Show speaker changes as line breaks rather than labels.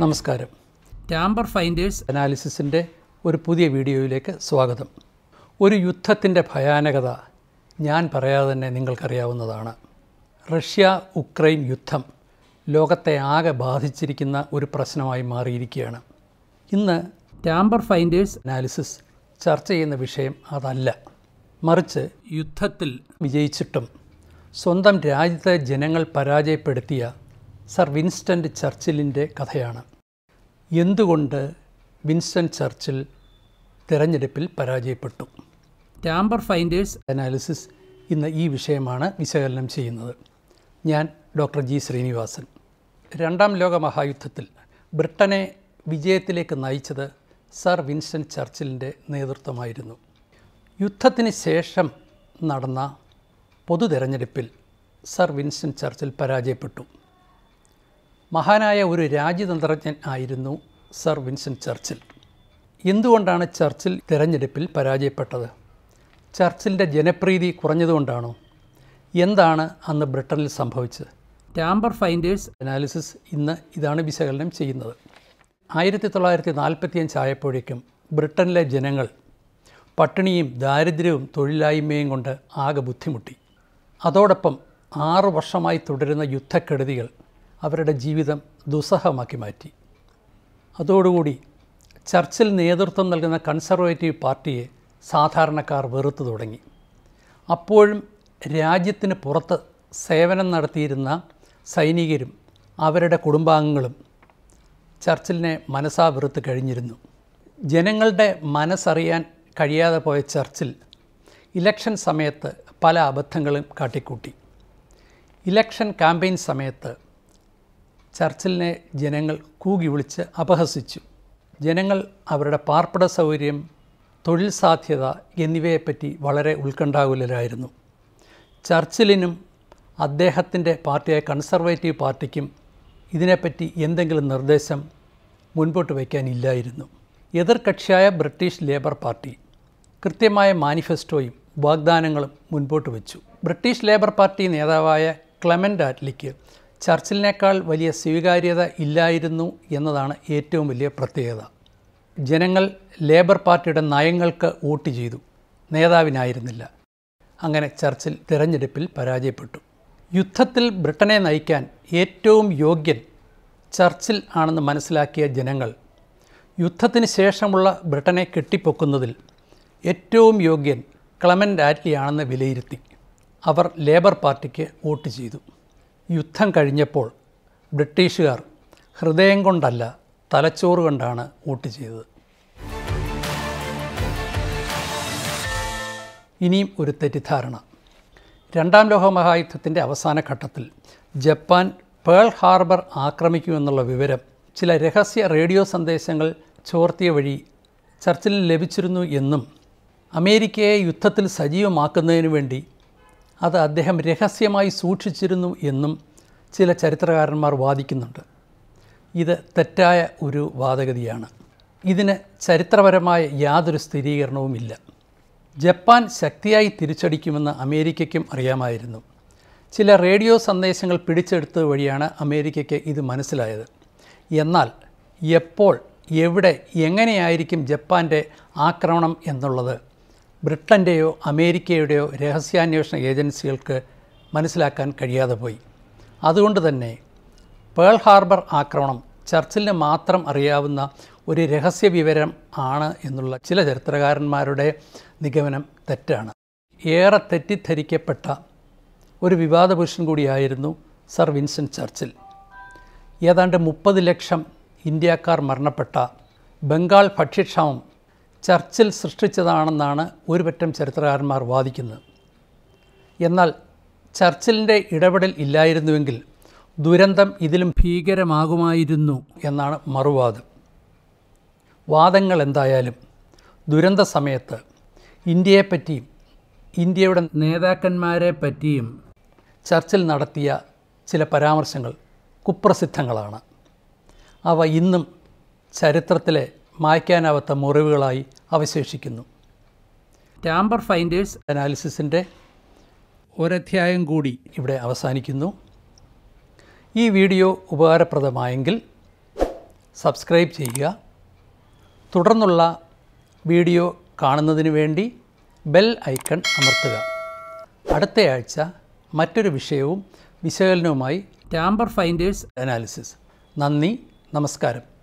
നമസ്കാരം
tamper finders
അനാലിസിസിൻ്റെ ഒരു പുതിയ വീഡിയോയിലേക്ക് സ്വാഗതം ഒരു യുദ്ധത്തിൻ്റെ ഭയാനകത ഞാൻ പറയാതെ തന്നെ നിങ്ങൾക്കറിയാവുന്നതാണ് റഷ്യ ഉക്രൈൻ യുദ്ധം ലോകത്തെ ആകെ ബാധിച്ചിരിക്കുന്ന ഒരു പ്രശ്നമായി മാറിയിരിക്കുകയാണ് ഇന്ന്
ടാമ്പർ ഫൈൻഡേഴ്സ്
അനാലിസിസ് ചർച്ച ചെയ്യുന്ന വിഷയം അതല്ല മറിച്ച്
യുദ്ധത്തിൽ
വിജയിച്ചിട്ടും സ്വന്തം രാജ്യത്തെ ജനങ്ങൾ പരാജയപ്പെടുത്തിയ സർ വിൻസ്റ്റൺ ചർച്ചിലിൻ്റെ കഥയാണ് എന്തുകൊണ്ട് വിൻസ്റ്റൺ ചർച്ചിൽ തിരഞ്ഞെടുപ്പിൽ പരാജയപ്പെട്ടു
ടാമ്പർ ഫൈൻഡേഴ്സ്
അനാലിസിസ് ഇന്ന് ഈ വിഷയമാണ് വിശകലനം ചെയ്യുന്നത് ഞാൻ ഡോക്ടർ ജി ശ്രീനിവാസൻ രണ്ടാം ലോക മഹായുദ്ധത്തിൽ ബ്രിട്ടനെ വിജയത്തിലേക്ക് നയിച്ചത് സർ വിൻസ്റ്റൺ ചർച്ചിലിൻ്റെ നേതൃത്വമായിരുന്നു യുദ്ധത്തിന് ശേഷം നടന്ന പൊതു തെരഞ്ഞെടുപ്പിൽ സർ വിൻസ്റ്റൺ ചർച്ചിൽ പരാജയപ്പെട്ടു മഹാനായ ഒരു രാജ്യതന്ത്രജ്ഞൻ ആയിരുന്നു സർ വിൻസ്റ്റൺ ചർച്ചിൽ എന്തുകൊണ്ടാണ് ചർച്ചിൽ തിരഞ്ഞെടുപ്പിൽ പരാജയപ്പെട്ടത് ചർച്ചിലിൻ്റെ ജനപ്രീതി കുറഞ്ഞതുകൊണ്ടാണോ എന്താണ് അന്ന് ബ്രിട്ടനിൽ സംഭവിച്ചത്
ടാമ്പർ ഫൈൻഡേഴ്സ്
അനാലിസിസ് ഇന്ന് ഇതാണ് വിശകലനം ചെയ്യുന്നത് ആയിരത്തി തൊള്ളായിരത്തി നാൽപ്പത്തിയഞ്ച് ആയപ്പോഴേക്കും ബ്രിട്ടനിലെ ജനങ്ങൾ പട്ടിണിയും ദാരിദ്ര്യവും തൊഴിലില്ലായ്മയും കൊണ്ട് ആകെ ബുദ്ധിമുട്ടി അതോടൊപ്പം ആറു വർഷമായി തുടരുന്ന യുദ്ധക്കെടുതികൾ അവരുടെ ജീവിതം ദുസ്സഹമാക്കി മാറ്റി അതോടുകൂടി ചർച്ചിൽ നേതൃത്വം നൽകുന്ന കൺസർവേറ്റീവ് പാർട്ടിയെ സാധാരണക്കാർ വെറുത്തു തുടങ്ങി അപ്പോഴും രാജ്യത്തിന് പുറത്ത് സേവനം നടത്തിയിരുന്ന സൈനികരും അവരുടെ കുടുംബാംഗങ്ങളും ചർച്ചിലിനെ മനസ്സാ വെറുത്ത് കഴിഞ്ഞിരുന്നു ജനങ്ങളുടെ മനസ്സറിയാൻ കഴിയാതെ പോയ ചർച്ചിൽ ഇലക്ഷൻ സമയത്ത് പല അബദ്ധങ്ങളും കാട്ടിക്കൂട്ടി ഇലക്ഷൻ ക്യാമ്പയിൻ സമയത്ത് ചർച്ചിലിനെ ജനങ്ങൾ കൂകി വിളിച്ച് അപഹസിച്ചു ജനങ്ങൾ അവരുടെ പാർപ്പിട സൗകര്യം തൊഴിൽ സാധ്യത എന്നിവയെപ്പറ്റി വളരെ ഉത്കണ്ഠാകുലരായിരുന്നു ചർച്ചിലിനും അദ്ദേഹത്തിൻ്റെ പാർട്ടിയായ കൺസർവേറ്റീവ് പാർട്ടിക്കും ഇതിനെപ്പറ്റി എന്തെങ്കിലും നിർദ്ദേശം മുൻപോട്ട് വയ്ക്കാനില്ലായിരുന്നു എതിർകക്ഷിയായ ബ്രിട്ടീഷ് ലേബർ പാർട്ടി കൃത്യമായ മാനിഫെസ്റ്റോയും വാഗ്ദാനങ്ങളും മുൻപോട്ട് വെച്ചു ബ്രിട്ടീഷ് ലേബർ പാർട്ടി നേതാവായ ക്ലെമൻ്റ് ആറ്റ്ലിക്ക് ചർച്ചിലിനേക്കാൾ വലിയ സ്വീകാര്യത ഇല്ലായിരുന്നു എന്നതാണ് ഏറ്റവും വലിയ പ്രത്യേകത ജനങ്ങൾ ലേബർ പാർട്ടിയുടെ നയങ്ങൾക്ക് വോട്ട് ചെയ്തു നേതാവിനായിരുന്നില്ല അങ്ങനെ ചർച്ചിൽ തിരഞ്ഞെടുപ്പിൽ പരാജയപ്പെട്ടു യുദ്ധത്തിൽ ബ്രിട്ടനെ നയിക്കാൻ ഏറ്റവും യോഗ്യൻ ചർച്ചിൽ ആണെന്ന് മനസ്സിലാക്കിയ ജനങ്ങൾ യുദ്ധത്തിന് ശേഷമുള്ള ബ്രിട്ടനെ കെട്ടിപ്പൊക്കുന്നതിൽ ഏറ്റവും യോഗ്യൻ ക്ലമൻ്റ് ആറ്റ്ലി ആണെന്ന് വിലയിരുത്തി അവർ ലേബർ പാർട്ടിക്ക് വോട്ട് ചെയ്തു യുദ്ധം കഴിഞ്ഞപ്പോൾ ബ്രിട്ടീഷുകാർ ഹൃദയം കൊണ്ടല്ല തലച്ചോറ് കൊണ്ടാണ് വോട്ട് ചെയ്തത് ഇനിയും ഒരു തെറ്റിദ്ധാരണ രണ്ടാം ലോക മഹായുദ്ധത്തിൻ്റെ അവസാന ഘട്ടത്തിൽ ജപ്പാൻ പേൾ ഹാർബർ ആക്രമിക്കുമെന്നുള്ള വിവരം ചില രഹസ്യ റേഡിയോ സന്ദേശങ്ങൾ ചോർത്തിയ വഴി ചർച്ചിലിന് ലഭിച്ചിരുന്നു എന്നും അമേരിക്കയെ യുദ്ധത്തിൽ സജീവമാക്കുന്നതിന് വേണ്ടി അത് അദ്ദേഹം രഹസ്യമായി സൂക്ഷിച്ചിരുന്നു എന്നും ചില ചരിത്രകാരന്മാർ വാദിക്കുന്നുണ്ട് ഇത് തെറ്റായ ഒരു വാദഗതിയാണ് ഇതിന് ചരിത്രപരമായ യാതൊരു സ്ഥിരീകരണവുമില്ല ജപ്പാൻ ശക്തിയായി തിരിച്ചടിക്കുമെന്ന് അമേരിക്കയ്ക്കും അറിയാമായിരുന്നു ചില റേഡിയോ സന്ദേശങ്ങൾ പിടിച്ചെടുത്തത് വഴിയാണ് അമേരിക്കയ്ക്ക് ഇത് മനസ്സിലായത് എന്നാൽ എപ്പോൾ എവിടെ എങ്ങനെയായിരിക്കും ജപ്പാൻ്റെ ആക്രമണം എന്നുള്ളത് ബ്രിട്ടൻ്റെയോ അമേരിക്കയുടെയോ രഹസ്യാന്വേഷണ ഏജൻസികൾക്ക് മനസ്സിലാക്കാൻ കഴിയാതെ പോയി അതുകൊണ്ട് തന്നെ പേൾ ഹാർബർ ആക്രമണം ചർച്ചിലിന് മാത്രം അറിയാവുന്ന ഒരു രഹസ്യ വിവരം ആണ് എന്നുള്ള ചില ചരിത്രകാരന്മാരുടെ നിഗമനം തെറ്റാണ് ഏറെ തെറ്റിദ്ധരിക്കപ്പെട്ട ഒരു വിവാദ പുരുഷൻ കൂടിയായിരുന്നു സർ വിൻസൻ ചർച്ചിൽ ഏതാണ്ട് മുപ്പത് ലക്ഷം ഇന്ത്യക്കാർ മരണപ്പെട്ട ബംഗാൾ ഭക്ഷ്യക്ഷാമം ചർച്ചിൽ സൃഷ്ടിച്ചതാണെന്നാണ് ഒരുപറ്റം ചരിത്രകാരന്മാർ വാദിക്കുന്നത് എന്നാൽ ചർച്ചിലിൻ്റെ ഇടപെടൽ ഇല്ലായിരുന്നുവെങ്കിൽ ദുരന്തം ഇതിലും ഭീകരമാകുമായിരുന്നു എന്നാണ് മറുവാദം വാദങ്ങൾ എന്തായാലും ദുരന്ത സമയത്ത് ഇന്ത്യയെപ്പറ്റിയും ഇന്ത്യയുടെ
നേതാക്കന്മാരെ പറ്റിയും
ചർച്ചിൽ നടത്തിയ ചില പരാമർശങ്ങൾ കുപ്രസിദ്ധങ്ങളാണ് അവ ഇന്നും ചരിത്രത്തിലെ മായ്ക്കാനാവാത്ത മുറിവുകളായി അവശേഷിക്കുന്നു
ടാമ്പർ ഫൈൻഡേഴ്സ്
അനാലിസിസിൻ്റെ
ഒരധ്യായം കൂടി
ഇവിടെ അവസാനിക്കുന്നു ഈ വീഡിയോ ഉപകാരപ്രദമായെങ്കിൽ സബ്സ്ക്രൈബ് ചെയ്യുക തുടർന്നുള്ള വീഡിയോ കാണുന്നതിന് വേണ്ടി ബെൽ ഐക്കൺ അമർത്തുക അടുത്തയാഴ്ച മറ്റൊരു വിഷയവും വിശകലനവുമായി
ടാമ്പർ ഫൈൻഡേഴ്സ്
അനാലിസിസ് നന്ദി നമസ്കാരം